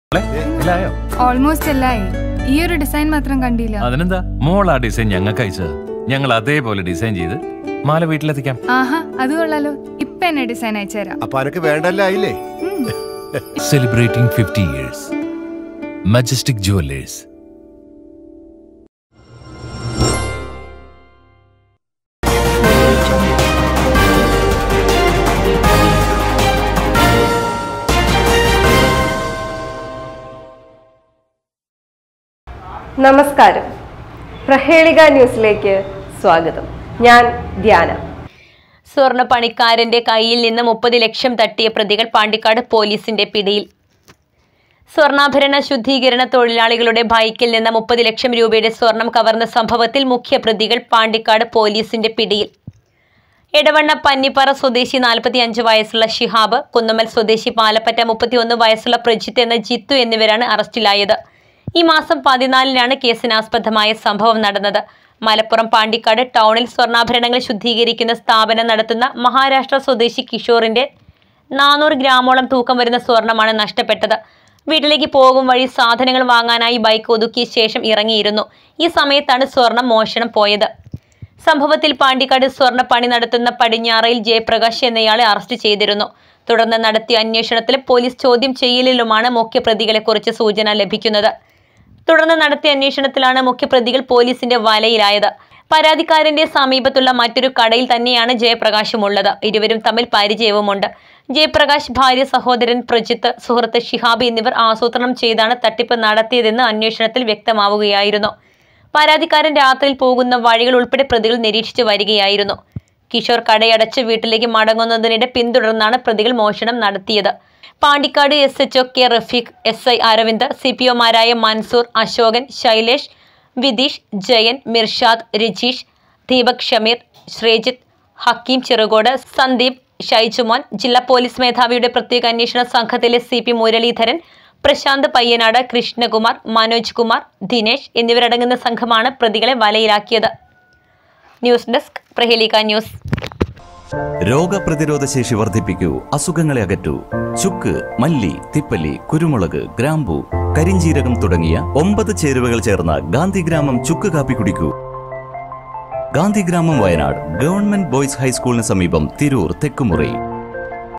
മോളെ, എല്ലായോ ഓൾമോസ്റ്റ് എല്ലായി ഈ ഒരു ഡിസൈൻ മാത്രം കണ്ടില്ല അതിനെന്താ മോൾ ആ ഡിസൈൻ ഞങ്ങൾക്ക് അയച്ചത് ഞങ്ങൾ അതേപോലെ ഡിസൈൻ ചെയ്ത് മാല വീട്ടിലെത്തിക്കാം ആഹാ അത് കൊള്ളാലോ ഇപ്പൊ എന്നെ ഡിസൈൻ അയച്ചുതരാം അപ്പൊ അനക്ക് വേണ്ടല്ല ആയില്ലേ ഉം. Celebrating fifty years Majestic Jewellers നമസ്കാരം പ്രഹേളിക ന്യൂസിലേക്ക് സ്വാഗതം ഞാൻ ധ്യാന സ്വർണ്ണ പണിക്കാരന്റെ കയ്യിൽ നിന്ന് മുപ്പത് ലക്ഷം തട്ടിയ പ്രതികൾ പാണ്ടിക്കാട് പോലീസിന്റെ പിടിയിൽ സ്വർണ്ണാഭരണ ശുദ്ധീകരണ തൊഴിലാളികളുടെ ബൈക്കിൽ നിന്ന് മുപ്പത് ലക്ഷം രൂപയുടെ സ്വർണം കവർന്ന സംഭവത്തിൽ മുഖ്യ പ്രതികൾ പാണ്ടിക്കാട് പോലീസിന്റെ പിടിയിൽ എടവണ്ണ പന്നിപ്പാറ സ്വദേശി നാൽപ്പത്തി അഞ്ച് വയസ്സുള്ള ഷിഹാബ് കുന്നമ്മൽ സ്വദേശി പാലപ്പറ്റ മുപ്പത്തിയൊന്ന് വയസ്സുള്ള പ്രജിത്ത് എന്ന ജിത്തു എന്നിവരാണ് അറസ്റ്റിലായത് ഈ മാസം പതിനാലിനാണ് കേസിനാസ്പദമായ സംഭവം നടന്നത് മലപ്പുറം പാണ്ടിക്കാട് ടൗണിൽ സ്വർണ്ണാഭരണങ്ങൾ ശുദ്ധീകരിക്കുന്ന സ്ഥാപനം നടത്തുന്ന മഹാരാഷ്ട്ര സ്വദേശി കിഷോറിന്റെ നാനൂറ് ഗ്രാമോളം തൂക്കം വരുന്ന സ്വർണമാണ് നഷ്ടപ്പെട്ടത് വീട്ടിലേക്ക് പോകും വഴി സാധനങ്ങൾ വാങ്ങാനായി ബൈക്ക് ഒതുക്കിയ ശേഷം ഇറങ്ങിയിരുന്നു ഈ സമയത്താണ് സ്വർണം മോഷണം പോയത് സംഭവത്തിൽ പാണ്ടിക്കാട് സ്വർണ്ണ പണി നടത്തുന്ന പടിഞ്ഞാറയിൽ ജയപ്രകാശ് എന്നയാളെ അറസ്റ്റ് ചെയ്തിരുന്നു തുടർന്ന് നടത്തിയ അന്വേഷണത്തിൽ പോലീസ് ചോദ്യം ചെയ്യലിലുമാണ് മുഖ്യപ്രതികളെക്കുറിച്ച് സൂചന ലഭിക്കുന്നത് തുടർന്ന് നടത്തിയ അന്വേഷണത്തിലാണ് മുഖ്യപ്രതികൾ പോലീസിന്റെ വലയിലായത് പരാതിക്കാരന്റെ സമീപത്തുള്ള മറ്റൊരു കടയിൽ തന്നെയാണ് ജയപ്രകാശും ഉള്ളത് ഇരുവരും തമ്മിൽ പരിചയവുമുണ്ട് ജയപ്രകാശ് ഭാര്യ സഹോദരൻ പ്രജിത്ത് സുഹൃത്ത് ഷിഹാബ് എന്നിവർ ആസൂത്രണം ചെയ്താണ് തട്ടിപ്പ് നടത്തിയതെന്ന് അന്വേഷണത്തിൽ വ്യക്തമാവുകയായിരുന്നു പരാതിക്കാരൻ രാത്രിയിൽ പോകുന്ന വഴികൾ ഉൾപ്പെടെ പ്രതികൾ നിരീക്ഷിച്ചു വരികയായിരുന്നു കിഷോർ കടയടച്ച് വീട്ടിലേക്ക് മടങ്ങുന്നതിനിടെ പിന്തുടർന്നാണ് പ്രതികൾ മോഷണം നടത്തിയത് Pandikkad S H O K Rafeeq S I Aravind C P ഒമാരായ മൻസൂർ അശോകൻ ശൈലേഷ് വിതീഷ് ജയൻ മിർഷാദ് രജീഷ് ദീപക് ഷമീർ ശ്രീജിത്ത് ഹക്കീം ചെറുകോട് സന്ദീപ് ഷൈജുമോൻ ജില്ലാ പോലീസ് മേധാവിയുടെ പ്രത്യേക അന്വേഷണ സംഘത്തിലെ സി പി മുരളീധരൻ പ്രശാന്ത് പയ്യനാട് കൃഷ്ണകുമാർ മനോജ് കുമാർ ദിനേശ് എന്നിവരടങ്ങുന്ന സംഘമാണ് പ്രതികളെ വലയിലാക്കിയത് ന്യൂസ് ഡെസ്ക് പ്രഹേലിക ന്യൂസ് രോഗപ്രതിരോധ ശേഷി വർദ്ധിപ്പിക്കൂ അസുഖങ്ങളെ അകറ്റൂ ചുക്ക് മല്ലി തിപ്പല്ലി കുരുമുളക് ഗ്രാമ്പു കരിഞ്ചീരകം തുടങ്ങിയ ഒമ്പത് ചേരുവകൾ ചേർന്ന ഗാന്ധിഗ്രാമം ചുക്ക് കാപ്പി കുടിക്കൂ ഗാന്ധിഗ്രാമം വയനാട് ഗവൺമെന്റ് ബോയ്സ് ഹൈസ്കൂളിന് സമീപം തിരൂർ തെക്കുമുറി